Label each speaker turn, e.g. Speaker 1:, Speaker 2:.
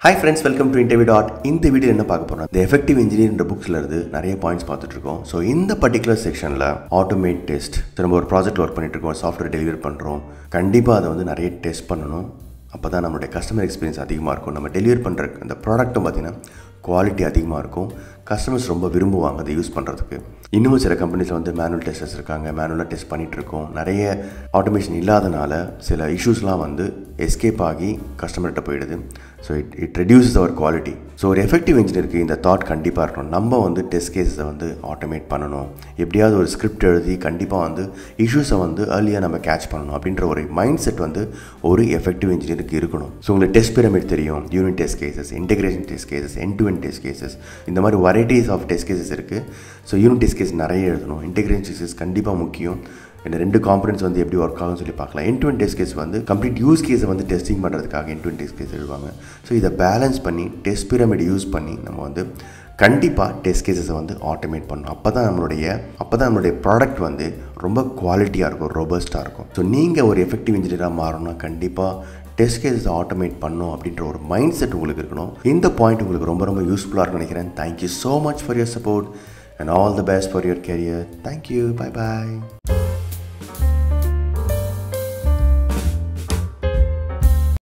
Speaker 1: hi friends welcome to interview dot இந்த video என்ன பார்க்க போகிறோம் இந்த எஃபெக்டிவ் இன்ஜினியர் புக்ஸில் இருந்து நிறைய பாயிண்ட்ஸ் பார்த்துட்டு இருக்கோம் ஸோ இந்த பர்டிகுலர் செக்ஷனில் ஆட்டோமேட் டெஸ்ட் நம்ம ஒரு ப்ராஜெக்ட் ஒர்க் பண்ணிட்டு இருக்கோம் சாஃப்ட்வேர் டெலிவரி பண்ணுறோம் கண்டிப்பாக அதை வந்து நிறைய டெஸ்ட் பண்ணணும் அப்போ தான் நம்மளுடைய கஸ்டமர் எக்ஸ்பீரியன்ஸ் அதிகமாக இருக்கும் நம்ம டெலிவரி பண்ணுற அந்த ப்ராடக்ட்டும் பார்த்திங்கன்னா குவாலிட்டி அதிகமாக இருக்கும் கஸ்டமர்ஸ் ரொம்ப விரும்புவாங்க அதை யூஸ் பண்ணுறதுக்கு இன்னும் சில கம்பெனிஸில் வந்து மேனுவல் டெஸ்டர்ஸ் இருக்காங்க மேனுவலாக டெஸ்ட் பண்ணிகிட்டு இருக்கோம் நிறைய ஆட்டோமேஷன் இல்லாதனால சில இஷ்யூஸ்லாம் வந்து எஸ்கேப் ஆகி கஸ்டமர்கிட்ட போயிடுது so it it reduces our quality so ஒரு எஃபெக்டிவ் இன்ஜினியருக்கு இந்த தாட் கண்டிப்பாக இருக்கணும் நம்ம வந்து டெஸ்ட் கேஸை வந்து ஆட்டோமேட் பண்ணணும் எப்படியாவது ஒரு ஸ்கிரிப்ட் எழுதி கண்டிப்பாக வந்து இஷ்யூஸை வந்து ஏர்லியாக நம்ம கேட்ச் பண்ணணும் அப்படின்ற ஒரு மைண்ட் செட் வந்து ஒரு எஃபெக்டிவ் இன்ஜினியருக்கு இருக்கணும் ஸோ உங்களுக்கு டெஸ்ட் பிரமிட் தெரியும் unit test cases integration test cases end to end test cases இந்த மாதிரி வெரைட்டிஸ் ஆஃப் டெஸ்ட் கேசஸ் இருக்குது ஸோ யூனிட் டெஸ்ட் கேஸ் நிறைய எழுதணும் இன்டெகிரேஷன் கேசஸ் கண்டிப்பாக முக்கியம் இந்த ரெண்டு காம்பனன்ஸ் வந்து எப்படி ஒர்க் ஆகும்னு சொல்லி பார்க்கலாம் என் டு டெஸ்ட் கேஸ் வந்து கம்ப்ளீட் யூஸ் கேஸை வந்து டெஸ்டிங் பண்ணுறதுக்காக என் டு டெஸ்ட் கேஸ் எழுதுவாங்க ஸோ இதை பேலன்ஸ் பண்ணி டெஸ்ட் பிரமிட் யூஸ் பண்ணி நம்ம வந்து கண்டிப்பாக டெஸ்ட் கேசஸை வந்து ஆட்டோமேட் பண்ணணும் அப்போ தான் நம்மளுடைய அப்போ தான் நம்மளுடைய ப்ராடக்ட் வந்து ரொம்ப குவாலிட்டியாக இருக்கும் ரொபஸ்ட்டாக இருக்கும் ஸோ நீங்கள் ஒரு எஃபெக்டிவ் இன்ஜினியராக மாறணும்னா கண்டிப்பாக டெஸ்ட் கேஸஸ் ஆட்டோமேட் பண்ணும் அப்படின்ற ஒரு மைண்ட் செட் உங்களுக்கு இருக்கணும் இந்த பாயிண்ட் உங்களுக்கு ரொம்ப ரொம்ப யூஸ்ஃபுல்லாக இருக்கும்னு நினைக்கிறேன் thank you so much for your support and all the best for your career thank you bye bye